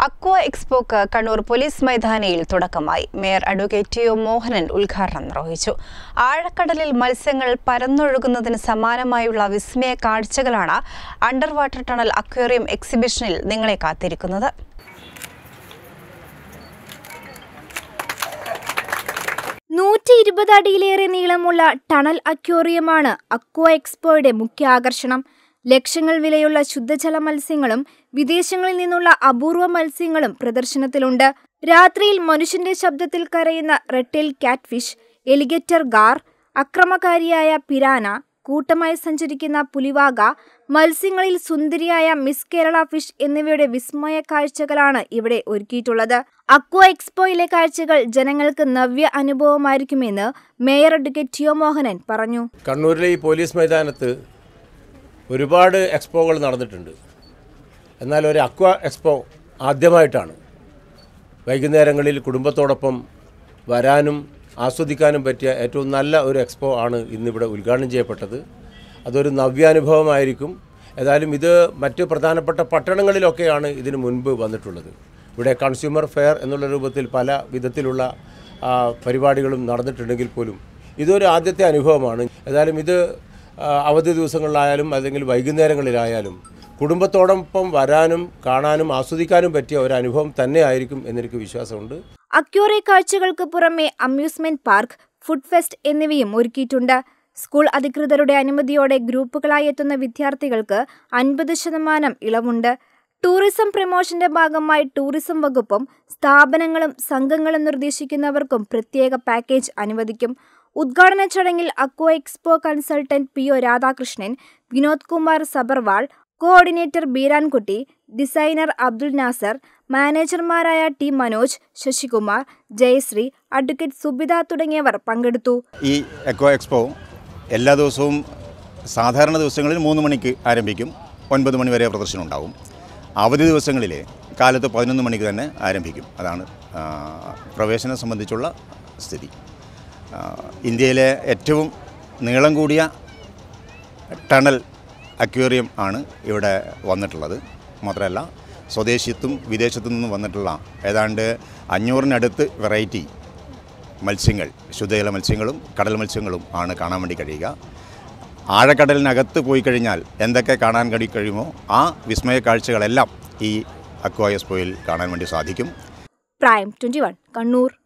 aqua എക്സ്പോക്ക് Kannur police മൈതാനിയിൽ തുടക്കമായി mayor advocate T O Mohanan ഉദ്ഘാടനം നിർവഹിച്ചു ആഴക്കടലിൽ മത്സ്യങ്ങൾ പരന്നൊഴുകുന്നതിന് സമാനമായുള്ള വിസ്മയ കാഴ്ചകളാണ് അണ്ടർ വാട്ടർ ടണൽ അക്വേറിയം എക്സിബിഷനിൽ നിങ്ങളെ കാത്തിരിക്കുന്നത് നൂറ്റി ഇരുപത് അടിയിലേറെ നീളമുള്ള ടണൽ അക്വേറിയമാണ് അക്വ എക്സ്പോയുടെ മുഖ്യ ആകർഷണം ലക്ഷങ്ങൾ വിലയുള്ള ശുദ്ധജല മത്സ്യങ്ങളും വിദേശങ്ങളിൽ നിന്നുള്ള അപൂർവ മത്സ്യങ്ങളും പ്രദർശനത്തിലുണ്ട് രാത്രിയിൽ മനുഷ്യന്റെ ശബ്ദത്തിൽ കരയുന്ന റെട്ടിൽ കാറ്റ്ഫിഷ് എലിഗറ്റർ ഗാർ അക്രമകാരിയായ പിരാന കൂട്ടമായി സഞ്ചരിക്കുന്ന പുലിവാക മത്സ്യങ്ങളിൽ സുന്ദരിയായ മിസ് കേരള ഫിഷ് എന്നിവയുടെ വിസ്മയ കാഴ്ചകളാണ് ഇവിടെ ഒരുക്കിയിട്ടുള്ളത് അക്വ എക്സ്പോയിലെ കാഴ്ചകൾ ജനങ്ങൾക്ക് നവ്യ അനുഭവമായിരിക്കുമെന്ന് മേയർ അഡ്വക്കേറ്റ് ടിയോ മോഹനൻ പറഞ്ഞു കണ്ണൂരിലെ ഈ പോലീസ് മൈതാനത്ത് ഒരുപാട് എക്സ്പോകൾ നടന്നിട്ടുണ്ട് എന്നാൽ ഒരു അക്വ എക്സ്പോ ആദ്യമായിട്ടാണ് വൈകുന്നേരങ്ങളിൽ കുടുംബത്തോടൊപ്പം വരാനും ആസ്വദിക്കാനും പറ്റിയ ഏറ്റവും നല്ല ഒരു എക്സ്പോ ആണ് ഇന്നിവിടെ ഉദ്ഘാടനം ചെയ്യപ്പെട്ടത് അതൊരു നവ്യാനുഭവമായിരിക്കും ഏതായാലും ഇത് മറ്റ് പ്രധാനപ്പെട്ട പട്ടണങ്ങളിലൊക്കെയാണ് ഇതിനു മുൻപ് വന്നിട്ടുള്ളത് ഇവിടെ കൺസ്യൂമർ ഫെയർ എന്നുള്ള രൂപത്തിൽ പല വിധത്തിലുള്ള ആ, പരിപാടികളും നടന്നിട്ടുണ്ടെങ്കിൽ പോലും ഇതൊരു ആദ്യത്തെ അനുഭവമാണ് ഏതായാലും ഇത് ആ, അവധി ദിവസങ്ങളിലായാലും അല്ലെങ്കിൽ വൈകുന്നേരങ്ങളിലായാലും കുടുംബത്തോടൊപ്പം വരാനും കാണാനും ആസ്വദിക്കാനും പറ്റിയ ഒരു അനുഭവം തന്നെ ആയിരിക്കും എന്നെനിക്ക് വിശ്വാസമുണ്ട് അക്യോറെ കാഴ്ചകൾക്ക് പുറമെ അമ്യൂസ്മെന്റ് പാർക്ക് ഫുഡ് ഫെസ്റ്റ് എന്നിവയും ഒരുക്കിയിട്ടുണ്ട് സ്കൂൾ അധികൃതരുടെ അനുമതിയോടെ ഗ്രൂപ്പുകളായി എത്തുന്ന വിദ്യാർത്ഥികൾക്ക് അൻപത് ശതമാനം ഇളവുണ്ട് ടൂറിസം പ്രമോഷന്റെ ഭാഗമായി ടൂറിസം വകുപ്പും സ്ഥാപനങ്ങളും സംഘങ്ങളും നിർദ്ദേശിക്കുന്നവർക്കും പ്രത്യേക പാക്കേജ് അനുവദിക്കും ഉദ്ഘാടന ചടങ്ങിൽ aqua expo consultant P O Radhakrishnan Vinod Kumar Sabharwal coordinator Beerankutty designer Abdul Nasar മാനേജർമാരായ ടി മനോജ് ശശികുമാർ ജയശ്രീ അഡ്വക്കേറ്റ് സുബിത തുടങ്ങിയവർ പങ്കെടുത്തു ഈ എക്കോ എക്സ്പോ എല്ലാ ദിവസവും സാധാരണ ദിവസങ്ങളിൽ മൂന്ന് മണിക്ക് ആരംഭിക്കും ഒൻപത് മണി വരെ പ്രദർശനം ഉണ്ടാവും അവധി ദിവസങ്ങളിൽ കാലത്ത് പതിനൊന്ന് മണിക്ക് തന്നെ ആരംഭിക്കും അതാണ് ആ, പ്രവേശനം സംബന്ധിച്ചുള്ള സ്ഥിതി ആ, ഇന്ത്യയിലെ ഏറ്റവും നീളം കൂടിയ ടണൽ അക്വേറിയം ആണ് ഇവിടെ വന്നിട്ടുള്ളത് മാത്രമല്ല സ്വദേശത്തും വിദേശത്തു നിന്നും വന്നിട്ടുള്ള ഏതാണ്ട് അഞ്ഞൂറിനടുത്ത് വെറൈറ്റി മത്സ്യങ്ങൾ ശുദ്ധജല മത്സ്യങ്ങളും കടൽ മത്സ്യങ്ങളും ആണ് കാണാൻ വേണ്ടി കഴിയുക ആഴക്കടലിനകത്ത് പോയി കഴിഞ്ഞാൽ എന്തൊക്കെ കാണാൻ കഴി കഴിയുമോ ആ വിസ്മയ കാഴ്ചകളെല്ലാം ഈ അക്വായസ്പോയിൽ കാണാൻ വേണ്ടി സാധിക്കും പ്രൈം ട്വന്റി കണ്ണൂർ